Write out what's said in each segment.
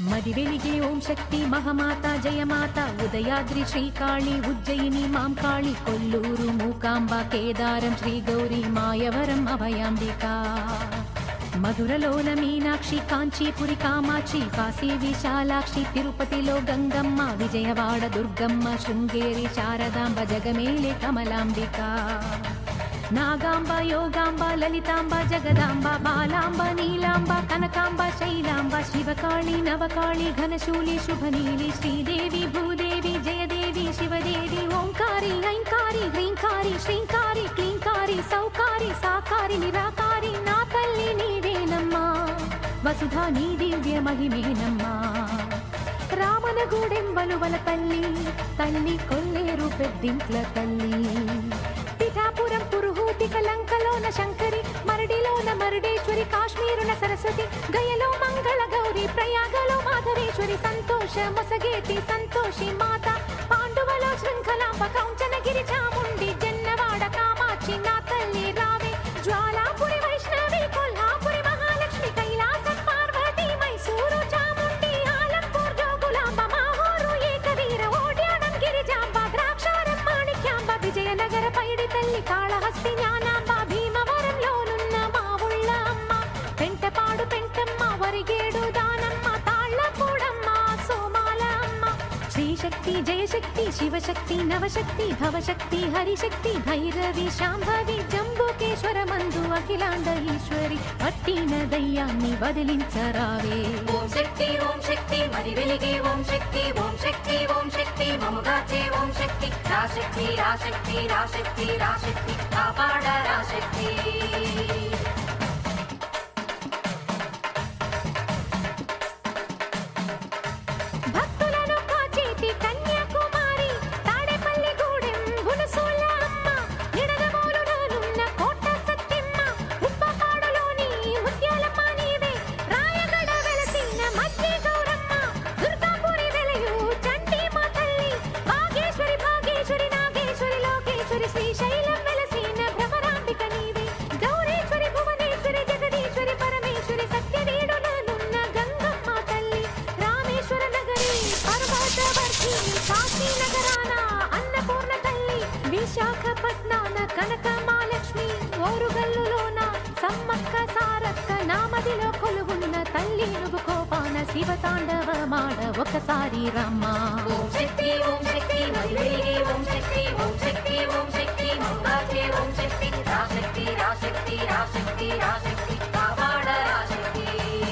మది వెలిగే ఓం శక్తి మహమాత జయమాత ఉదయాద్రి శ్రీకాళి ఉజ్జయిని మాంకాళి కొల్లూరు మూకాంబ కేదారం శ్రీ గౌరీ మాయవరం అభయాంబిక మధురలోన మీనాక్షి కాంచీపురి కామాక్షి కాశీ విశాలాక్షి తిరుపతిలో గంగమ్మ విజయవాడ దుర్గమ్మ శృంగేరి శారదాంబ జగమేలే కమలాంబిక నాగాంబ యోగాంబ లలితాంబ జగదాంబ బాలాంబ నీలాంబ కనకాంబ శైలాంబ శివకాళి నవకాళి ఘనశూలి శుభనీలి శ్రీదేవి భూదేవి జయదేవి శివదేవి ఓంకారి ఐంకారి హ్రీంకారి శ్రీంకారి క్లీంకారి సౌకారి సాకారి నిరాకారి నా తల్లి నీవేనమ్మా వసుధా నీ దివ్య మహిమేనమ్మా రామనగూడెం వలువల తల్లి తల్లి కొల్లేరు పెద్దింట్ల తల్లి పిఠాపురం పురుహూతి కలంకలోన శంకరి మరడిలోన మరుడేశ్వరి కాశ్మీరున సరస్వతి గయలో మంగళ గౌరి ప్రయాగలో మాధవేశ్వరి సంతోష మొసగేటి సంతోషి మాత పాండువలో శృంఖలాంబ కౌంచనగిరి చాముండి జన్నవాడ కామాక్షి నా తల్లి రావే జ్వాలాపురి వైష్ణవి కొల్హాపురి మహాలక్ష్మి కైలాసం పార్వతి మైసూరు చాముండి ఆలంపూర్ జోగులాంబ మాహూరు ఏకవీర ఓడ్యానం గిరిజాంబ ద్రాక్షారం మాణిక్యాంబ విజయనగర పైడి తల్లి కాళహస్తి జ్ఞానాంబ భీమవరంలోనున్న మా ఉళ్ళ అమ్మ పెంటపాడు పెంటమ్మ వరిగేడు దానమ్మ తాళ్ళపూడమ్మ సోమాల అమ్మ శ్రీశక్తి జయశక్తి శివశక్తి నవశక్తి భవశక్తి హరిశక్తి భైరవి శాంభవి జంబుకేశ్వర మందు అఖిలాండ ఈశ్వరి పట్టిన దయ్యాన్ని వదిలించరావే ఓం శక్తి ఓం శక్తి మరి వెలిగే ఓం శక్తి ఓం శక్తి ఓం శక్తి మముగాచే ఓం శక్తి రాశక్తి రాశక్తి రాశక్తి రాశక్తి కాపాడ రాశక్తి భక్తులను కాచేటి కన్యాకుమారి తాడేపల్లి గూడెం బునసోల అమ్మ నిడదవోలులోనున్న కోట సత్యమ్మ ఉప్పపాడులోని ముత్యాలమ్మ నీవే రాయగడ వెలసిన మధ్య గౌరమ్మ దుర్గాపురి వెలయు చండి మా తల్లి భాగేశ్వరి భాగేశ్వరి నాగేశ్వరి లోకేశ్వరి శ్రీశైలం వెలసిన భ్రమరాంబిక నీవే గౌరేశ్వరి భువనేశ్వరి జగదీశ్వరి పరమేశ్వరి సత్యవేడులనున్న గంగమ్మ తల్లి రామేశ్వర నగరి పర్వతవర్షిణి కాశీ నగరాన అన్నపూర్ణ తల్లి విశాఖపట్నాన కనక మహాలక్ష్మి ఓరుగల్లులోన సమ్మక్క సారక్క నామదిలో కొలుగున్న తల్లి నువ్వు కోపాన శివ తాండవ మాడ ఒకసారి రమ్మా ఓం శక్తి ఓం శక్తి మరి వెలిగే ఓం శక్తి ఓం శక్తి ఓం శక్తి మముగాచే ఓం శక్తి రాశక్తి రాశక్తి రాశక్తి రాశక్తి కాపాడ రాశక్తి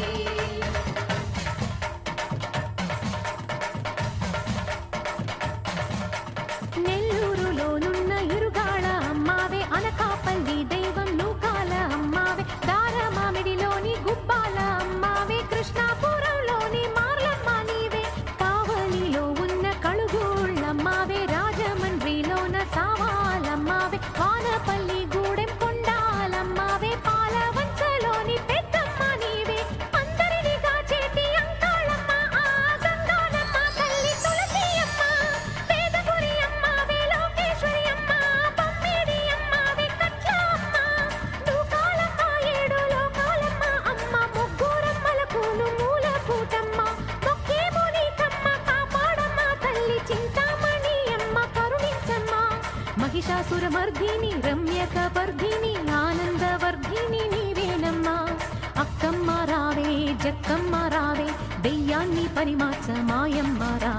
నెల్లూరులోనున్న ఇరుగాళ అమ్మావే అనకాపల్లి దైవం నూకాల అమ్మావే దారమామిడిలోని గుబ్బాల అమ్మావే కృష్ణాపురంలోని మార్లమ్మ నీవే కావలిలో ఉన్న కళుగూళ్ళమ్మావే రాజమండ్రిలోన సావాలమ్మావే వానపల్లి గూడెం కొండాలమ్మావే పాలవంచలోని పెద్దమ్మ నీవే అందరిని కాచేటి అంకాళమ్మ ఆ గంగానమ్మ తల్లి తులసి అమ్మ పేదపురి అమ్మావే లోకేశ్వరి అమ్మ పమ్మేడి అమ్మావే కట్ల అమ్మ దూకాలమ్మ ఏడు లోకాలమ్మ అమ్మ ముగ్గురమ్మలకును మూల పూటమ్మ మొక్కేమో నీకమ్మ కాపాడమ్మ తల్లి చింతామణి అమ్మ కరుణించమ్మ మహిషాసురమర్ధిని రమ్యక వర్ధిని ఆనందవర్ధిని నీవేనమ్మా అక్కమ్మ రావే జక్కమ్మ రావే దెయ్యాన్ని పరిమార్చ మాయమ్మ రావే